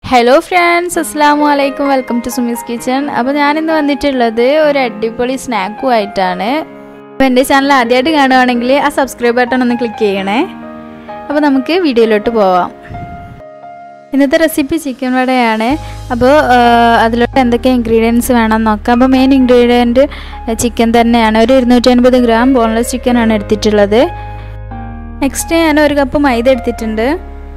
hello friends അസ്സാം വലൈക്കും welcome to Sumi's kitchen അപ്പോൾ ഞാനിന്ന് വന്നിട്ടുള്ളത് ഒരു അടിപൊളി സ്നാക്കും ആയിട്ടാണ് അപ്പോൾ എൻ്റെ ചാനൽ ആദ്യമായിട്ട് കാണുവാണെങ്കിൽ ആ സബ്സ്ക്രൈബ് ബട്ടൺ ഒന്ന് ക്ലിക്ക് ചെയ്യണേ അപ്പോൾ നമുക്ക് വീഡിയോയിലോട്ട് പോവാം ഇന്നത്തെ റെസിപ്പി ചിക്കൻ വടയാണ് അപ്പോൾ അതിലോട്ട് എന്തൊക്കെ ഇൻഗ്രീഡിയൻസ് വേണം നോക്കാം അപ്പോൾ മെയിൻ ഇൻഗ്രീഡിയൻറ്റ് ചിക്കൻ തന്നെയാണ് ഒരു ഇരുന്നൂറ്റി അൻപത് ഗ്രാം ബോൺലെസ് ചിക്കനാണ് എടുത്തിട്ടുള്ളത് നെക്സ്റ്റ് ഞാൻ ഒരു കപ്പ് മൈദ എടുത്തിട്ടുണ്ട്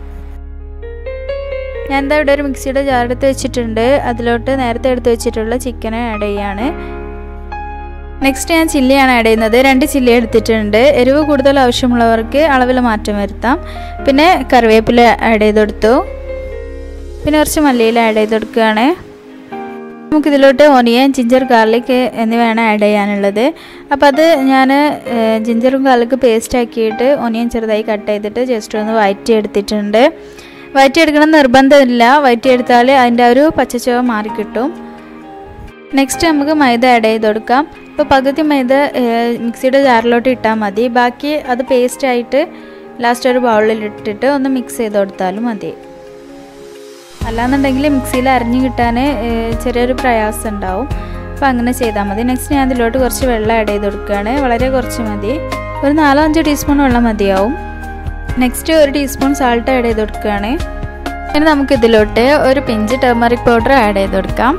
ഞാൻ എന്താ ഇവിടെ ഒരു മിക്സിയുടെ ജാർ എടുത്ത് വെച്ചിട്ടുണ്ട് അതിലോട്ട് നേരത്തെ എടുത്ത് വെച്ചിട്ടുള്ള ചിക്കൻ ആഡ് ചെയ്യാണ് നെക്സ്റ്റ് ഞാൻ ചില്ലിയാണ് ആഡ് ചെയ്യുന്നത് രണ്ട് ചില്ലി എടുത്തിട്ടുണ്ട് എരിവ് കൂടുതൽ ആവശ്യമുള്ളവർക്ക് അളവിൽ മാറ്റം വരുത്താം പിന്നെ കറിവേപ്പില ആഡ് ചെയ്ത് കൊടുത്തു പിന്നെ കുറച്ച് മല്ലിയിൽ ആഡ് ചെയ്ത് കൊടുക്കുകയാണ് നമുക്കിതിലോട്ട് ഓനിയൻ ജിഞ്ചർ ഗാർലിക് എന്നിവയാണ് ആഡ് ചെയ്യാനുള്ളത് അപ്പോൾ അത് ഞാൻ ജിഞ്ചറും ഗാർലിക് പേസ്റ്റ് ആക്കിയിട്ട് ഓനിയൻ ചെറുതായി കട്ട് ചെയ്തിട്ട് ജസ്റ്റ് ഒന്ന് വഴറ്റി എടുത്തിട്ടുണ്ട് വഴറ്റിയെടുക്കണം നിർബന്ധമില്ല വഴറ്റിയെടുത്താൽ അതിൻ്റെ ഒരു പച്ചച്ചുവ മാറിക്കിട്ടും നെക്സ്റ്റ് നമുക്ക് മൈദ ആഡ് ചെയ്ത് കൊടുക്കാം ഇപ്പോൾ പകുതി മൈദ മിക്സിയുടെ ജാറിലോട്ട് ഇട്ടാൽ മതി ബാക്കി അത് പേസ്റ്റ് ആയിട്ട് ലാസ്റ്റ് ഒരു ബൗളിൽ ഇട്ടിട്ട് ഒന്ന് മിക്സ് ചെയ്ത് കൊടുത്താലും മതി അല്ലാന്നുണ്ടെങ്കിൽ മിക്സിയിൽ അരിഞ്ഞു കിട്ടാൻ ചെറിയൊരു പ്രയാസം ഉണ്ടാവും അപ്പോൾ അങ്ങനെ ചെയ്താൽ മതി നെക്സ്റ്റ് ഞാൻ അതിലോട്ട് കുറച്ച് വെള്ളം ആഡ് ചെയ്ത് കൊടുക്കുകയാണ് വളരെ കുറച്ച് മതി ഒരു നാലോ അഞ്ചോ ടീസ്പൂൺ വെള്ളം മതിയാവും നെക്സ്റ്റ് ഒരു ടീസ്പൂൺ സാൾട്ട് ആഡ് ചെയ്ത് കൊടുക്കുകയാണ് ഇനി നമുക്ക് ഇതിലോട്ട് ഒരു പിഞ്ച് ടർമറിക് പൗഡർ ആഡ് ചെയ്ത് കൊടുക്കാം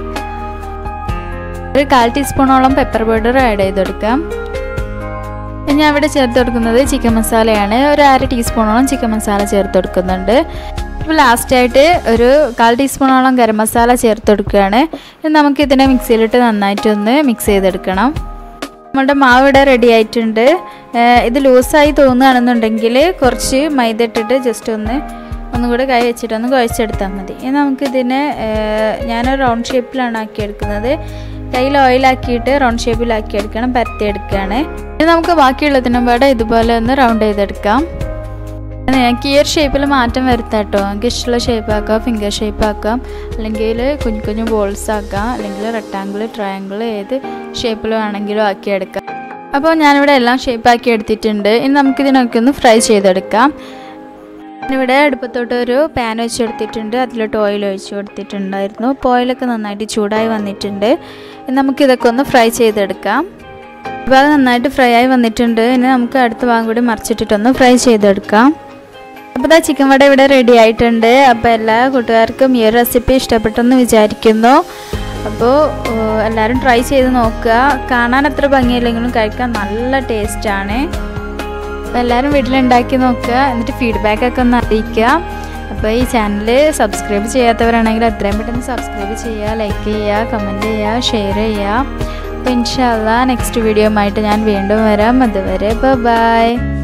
ഒരു കാൽ ടീസ്പൂണോളം പെപ്പർ പൗഡർ ആഡ് ചെയ്ത് കൊടുക്കാം ഞാൻ ഇവിടെ ചേർത്ത് കൊടുക്കുന്നത് ചിക്കൻ മസാലയാണ് ഒരു അര ടീസ്പൂണോളം ചിക്കൻ മസാല ചേർത്ത് കൊടുക്കുന്നുണ്ട് ഇപ്പോൾ ലാസ്റ്റായിട്ട് ഒരു കാൽ ടീസ്പൂണോളം ഗരം മസാല ചേർത്ത് കൊടുക്കുകയാണ് ഇനി നമുക്ക് ഇതിനെ മിക്സിയിലിട്ട് നന്നായിട്ടൊന്ന് മിക്സ് ചെയ്തെടുക്കണം നമ്മളുടെ മാവ് ഇവിടെ റെഡി ആയിട്ടുണ്ട് ഇത് ലൂസായി തോന്നുകയാണെന്നുണ്ടെങ്കിൽ കുറച്ച് മൈദ ഇട്ടിട്ട് ജസ്റ്റ് ഒന്ന് ഒന്നും കൂടെ കൈ വെച്ചിട്ടൊന്ന് കുഴച്ചെടുത്താൽ മതി ഇനി നമുക്കിതിനെ ഞാൻ റൗണ്ട് ഷേപ്പിലാണ് ആക്കിയെടുക്കുന്നത് കയ്യിൽ ഓയിലാക്കിയിട്ട് റൗണ്ട് ഷേപ്പിലാക്കി എടുക്കണം പരത്തിയെടുക്കുകയാണ് ഇനി നമുക്ക് ബാക്കിയുള്ളതിനും പാടെ ഇതുപോലെ ഒന്ന് റൗണ്ട് ചെയ്തെടുക്കാം ഞങ്ങൾക്ക് ഈ ഒരു ഷേപ്പിൽ മാറ്റം വരുത്താം കേട്ടോ നമുക്ക് ഇഷ്ടമുള്ള ഷേപ്പ് ആക്കാം ഫിംഗർ ഷേപ്പ് ആക്കാം അല്ലെങ്കിൽ കുഞ്ഞു കുഞ്ഞു ബോൾസ് ആക്കാം അല്ലെങ്കിൽ റെക്ടാങ്കിൾ ട്രയാങ്കിൾ ഏത് ഷേപ്പിൽ വേണമെങ്കിലും ആക്കിയെടുക്കാം അപ്പോൾ ഞാനിവിടെ എല്ലാം ഷേപ്പ് ആക്കി എടുത്തിട്ടുണ്ട് ഇനി നമുക്കിതിനൊക്കെ ഒന്ന് ഫ്രൈ ചെയ്തെടുക്കാം ഞാനിവിടെ അടുപ്പത്തോട്ട് ഒരു പാൻ വെച്ച് കൊടുത്തിട്ടുണ്ട് അതിലോട്ട് ഓയിൽ ഒഴിച്ച് കൊടുത്തിട്ടുണ്ടായിരുന്നു അപ്പോൾ ഓയിലൊക്കെ നന്നായിട്ട് ചൂടായി വന്നിട്ടുണ്ട് ഇനി നമുക്കിതൊക്കെ ഒന്ന് ഫ്രൈ ചെയ്തെടുക്കാം ഭാഗം നന്നായിട്ട് ഫ്രൈ ആയി വന്നിട്ടുണ്ട് ഇനി നമുക്ക് അടുത്ത ഭാഗം കൂടി മറിച്ചിട്ടിട്ടൊന്ന് ഫ്രൈ ചെയ്തെടുക്കാം അപ്പോൾ ഇതാ ചിക്കൻ വട ഇവിടെ റെഡി ആയിട്ടുണ്ട് അപ്പോൾ എല്ലാ കൂട്ടുകാർക്കും ഈ ഒരു റെസിപ്പി ഇഷ്ടപ്പെട്ടെന്ന് വിചാരിക്കുന്നു അപ്പോൾ എല്ലാവരും ട്രൈ ചെയ്ത് നോക്കുക കാണാൻ അത്ര ഭംഗിയില്ലെങ്കിലും കഴിക്കാൻ നല്ല ടേസ്റ്റാണ് അപ്പോൾ എല്ലാവരും വീട്ടിലുണ്ടാക്കി നോക്കുക എന്നിട്ട് ഫീഡ്ബാക്കൊക്കെ ഒന്ന് അറിയിക്കുക അപ്പോൾ ഈ ചാനൽ സബ്സ്ക്രൈബ് ചെയ്യാത്തവരാണെങ്കിൽ എത്രയും പെട്ടെന്ന് സബ്സ്ക്രൈബ് ചെയ്യുക ലൈക്ക് ചെയ്യുക കമൻറ്റ് ചെയ്യുക ഷെയർ ചെയ്യുക അപ്പോൾ ഇൻഷാല്ല നെക്സ്റ്റ് വീഡിയോ ആയിട്ട് ഞാൻ വീണ്ടും വരാം അതുവരെ ബൈ